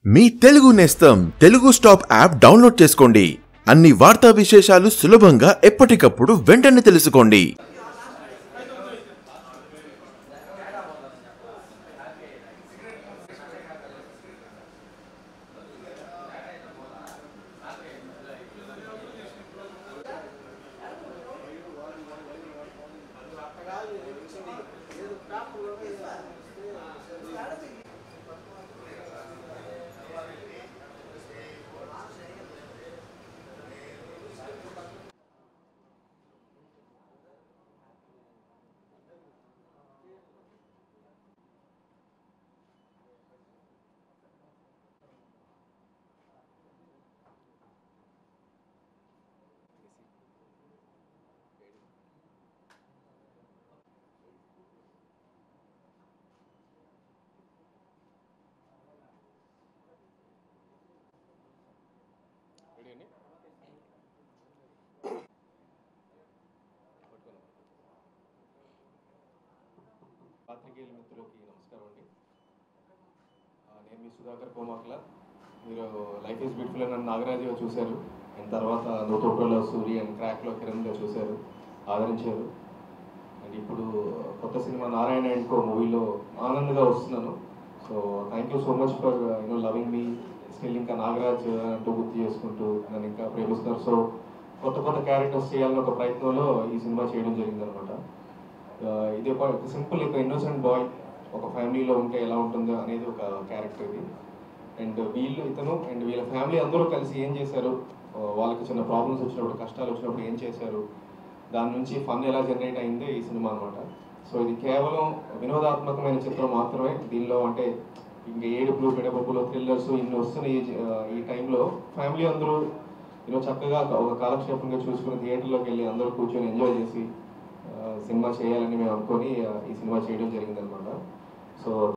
మీ తెలుగు నేస్తం Telugu stop app download చేసుకోండి అన్ని వార్తా విశేషాలు సులభంగా ఎప్పటికప్పుడు వెంటనే తెలుసుకోండి రెడీ అండి పాత్రికేయుల మిత్రులకి నమస్కారం అండి ఆ, నేను మీ సుధాకర్ కోమాకల మీరు లైఫ్ ఈజ్ బ్యూటిఫుల్ అని నాగరాజుగా చూశారు అండ్ తర్వాత నోటోటోలో సూరి అండ్ క్రాక్లో కిరణ్గా చూశారు ఆదరించారు అండ్ ఇప్పుడు కొత్త సినిమా నారాయణ అండ్ కో మూవీలో ఆనందంగా వస్తున్నాను so thank you so much for you know loving me still ఇంకా నాగరాజ్ అంటూ గుర్తు చేసుకుంటూ నన్ను ఇంకా ప్రేమిస్తున్నారు సో కొత్త కొత్త క్యారెక్టర్స్ చేయాలని ఒక ప్రయత్నంలో ఈ సినిమా చేయడం జరిగింది అనమాట ఇది ఒక సింపుల్ ఒక ఇన్నోసెంట్ బాయ్ ఒక ఫ్యామిలీలో ఉంటే ఎలా ఉంటుందో అనేది ఒక క్యారెక్టర్ ఇది అండ్ వీళ్ళు ఇతను అండ్ వీళ్ళ ఫ్యామిలీ అందరూ కలిసి ఏం చేశారు ఆ, వాళ్ళకి చిన్న ప్రాబ్లమ్స్ వచ్చినప్పుడు కష్టాలు వచ్చినప్పుడు ఏం చేశారు దాని నుంచి ఫన్ ఎలా జనరేట్ అయిందే ఈ సినిమా అనమాట సో ఇది కేవలం వినోదాత్మకమైన చిత్రం మాత్రమే దీనిలో అంటే ఇంకా ఏడుపులు పెడబొప్పులు థ్రిల్లర్స్ ఇన్ని వస్తున్నాయి ఈ జ- ఆ, ఈ టైంలో ఫ్యామిలీ అందరూ యూనో చక్కగా ఒక కాలక్షేపంగా చూసుకుని థియేటర్లోకి వెళ్ళి అందరూ కూర్చొని ఎంజాయ్ చేసి ఆ, సినిమా చేయాలని మేము అనుకొని ఆ, ఈ సినిమా చేయడం జరిగిందనమాట సో